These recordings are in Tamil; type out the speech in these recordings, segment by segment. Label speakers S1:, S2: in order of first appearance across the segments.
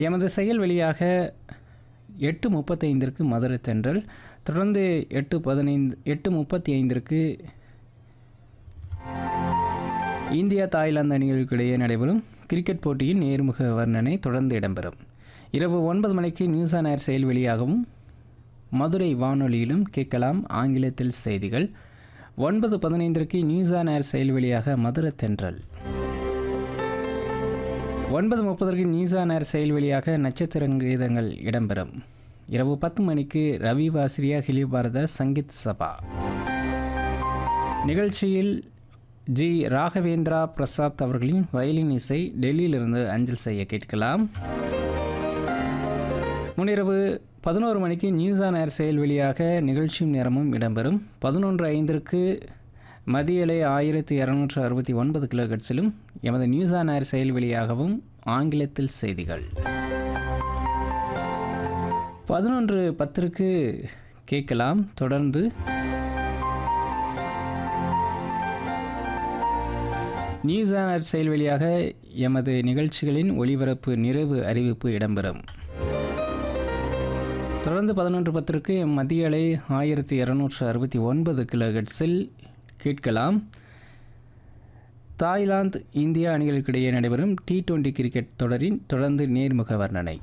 S1: எமது செயல் வழியாக எட்டு முப்பத்தைந்திற்கு மதுரை தென்றல் தொடர்ந்து எட்டு பதினைந்து எட்டு முப்பத்தி ஐந்திற்கு இந்தியா தாய்லாந்து அணிகளுக்கு இடையே நடைபெறும் கிரிக்கெட் போட்டியின் நேர்முக வர்ணனை தொடர்ந்து இடம்பெறும் இரவு ஒன்பது மணிக்கு நியூஸ் ஆன் ஏர் செயல் வெளியாகவும் மதுரை வானொலியிலும் கேட்கலாம் ஆங்கிலத்தில் செய்திகள் ஒன்பது பதினைந்திற்கு நியூஸ் ஆன் ஏர் செயல் வெளியாக மதுரை தென்றல் ஒன்பது முப்பதற்கு நியூஸ் ஆன் ஏர் செயல் வெளியாக நட்சத்திர கீதங்கள் இடம்பெறும் இரவு பத்து மணிக்கு ரவி வாசிரியா ஹிலி பாரத சங்கீத் சபா நிகழ்ச்சியில் ஜி ராகவேந்திரா பிரசாத் அவர்களின் வயலின் இசை டெல்லியிலிருந்து அஞ்சல் செய்ய கேட்கலாம் முன்னிரவு பதினோரு மணிக்கு நியூஸ் ஆன் ஏர் செயல் வெளியாக நிகழ்ச்சியும் நேரமும் இடம்பெறும் பதினொன்று ஐந்திற்கு மதியலை ஆயிரத்தி இரநூற்று அறுபத்தி ஒன்பது கிலோகட்ஸிலும் எமது நியூஸ் ஆன் ஏர் செயல் வெளியாகவும் ஆங்கிலத்தில் செய்திகள் பதினொன்று பத்திற்கு கேட்கலாம் தொடர்ந்து நியூஸ் ஆன் ஏர் செயல் வழியாக எமது நிகழ்ச்சிகளின் ஒளிபரப்பு நிறைவு அறிவிப்பு இடம்பெறும் தொடர்ந்து பதினொன்று பத்திற்கு மத்திய அலை ஆயிரத்தி இரநூற்று அறுபத்தி ஒன்பது கிலோஹெட்ஸில் கேட்கலாம் தாய்லாந்து இந்தியா அணிகளுக்கிடையே நடைபெறும் டி டுவெண்டி கிரிக்கெட் தொடரின் தொடர்ந்து நேர்முக வர்ணனை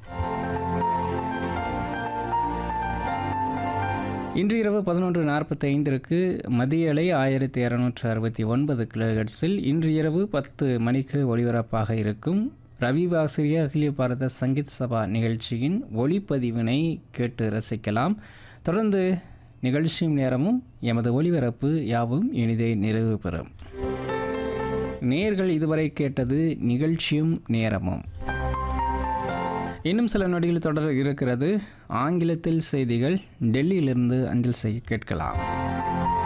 S1: இன்று இரவு பதினொன்று நாற்பத்தி ஐந்திற்கு மதிய அலை ஆயிரத்தி இரநூற்று அறுபத்தி ஒன்பது கிலோஹெட்ஸில் இன்று இரவு பத்து மணிக்கு ஒளிபரப்பாக இருக்கும் ரவி வாசிரிய அகில பாரத சங்கீத் சபா நிகழ்ச்சியின் ஒளிப்பதிவினை கேட்டு ரசிக்கலாம் தொடர்ந்து நிகழ்ச்சியும் நேரமும் எமது ஒளிபரப்பு யாவும் இனிதே நிறைவு பெறும் நேர்கள் இதுவரை கேட்டது நிகழ்ச்சியும் நேரமும் இன்னும் சில நொடிகள் தொடர் இருக்கிறது ஆங்கிலத்தில் செய்திகள் டெல்லியிலிருந்து அஞ்சல் செய்ய கேட்கலாம்